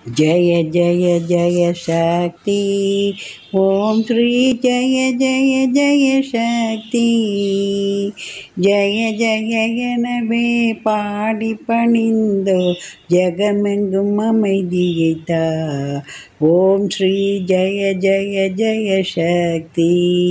जय जय जय शक्ति ஓம் ஸ்ரீ ஜெய ஜெய ஜெய சக்தி ஜெய ஜெய எனவே பாடி பணிந்தோ ஜெகமெங்கும் அமைதியைத்தா ஓம் ஸ்ரீ ஜெய ஜெய ஜெய சக்தி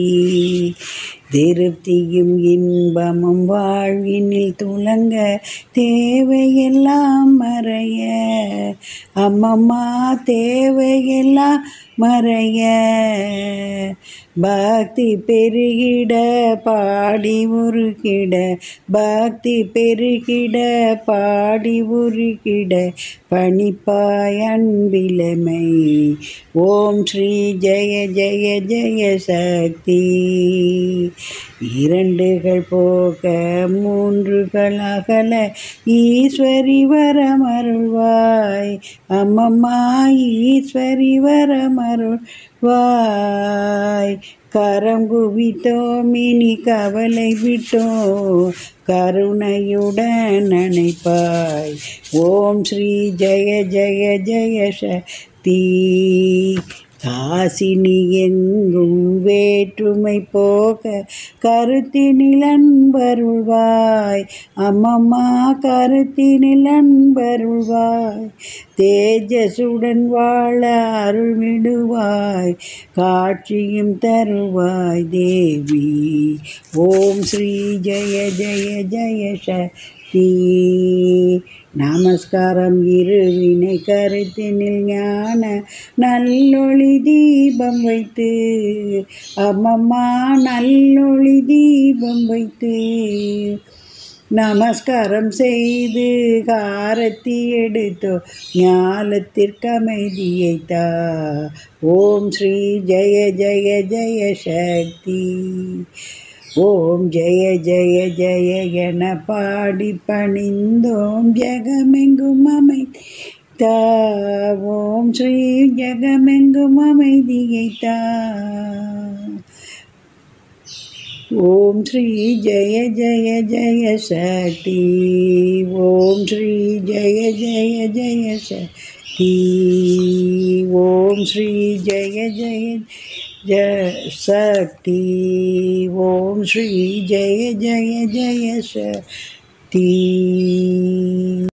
திருப்தியும் இன்பமும் வாழ்வினில் துலங்க தேவையெல்லாம் மறைய அம்மம்மா தேவையெல்லாம் மறைய பக்தி பெருகிட பாடி உருகிட பக்தி பெருகிட பாடி உருகிட பணிப்பாய் அன்பிலமை ஓம் ஸ்ரீ ஜெய ஜெய ஜெய சக்தி இரண்டுகள் போக மூன்றுகள் அகல ஈஸ்வரி வரமருள்வாய் அம்மம்மா ஈஸ்வரி வரமருள்வாய் கரம் குவித்தோம் இனி கவலை விட்டோம் கருணையுடன் நினைப்பாய் ஓம் ஸ்ரீ ஜெய ஜெய ஜெய சக்தி காசினி எங்கும் வேற்றுமை போக கருத்தினில் அன்பருள்வாய் அம்மம்மா கருத்தினில் அன்பருள்வாய் தேஜசுடன் வாழ அருள்விடுவாய் காட்சியும் தருவாய் தேவி ஓம் ஸ்ரீ ஜெய ஜெய ஜெய சக்தி நமஸ்காரம் இருவினை கருத்தினில் ஞான நல்லொளி தீபம் வைத்து அம்மம்மா நல்லொளி தீபம் வைத்து நமஸ்காரம் செய்து காரத்தி எடுத்தோ ஞானத்திற்கு அமைதியை தா ஓம் ஸ்ரீ ஜெய ஜெய ஜெய சக்தி ஓம் ஜெய ஜெய ஜெய என பாடி பணிந்தோம் ஜெகமெங்கும் அமைத்தா ஓம் ஸ்ரீ ஜெகமெங்கும் அமைதியை தா ஓம் ஸ்ரீ ஜெய ஜெய ஜெய சக்தி ஓம் ஸ்ரீ ஜெய ஜெய ஜெய சக்தி ஓம் ஸ்ரீ ஜெய ஜெய जय शक्ति ओम श्री जय जय जय शक्ति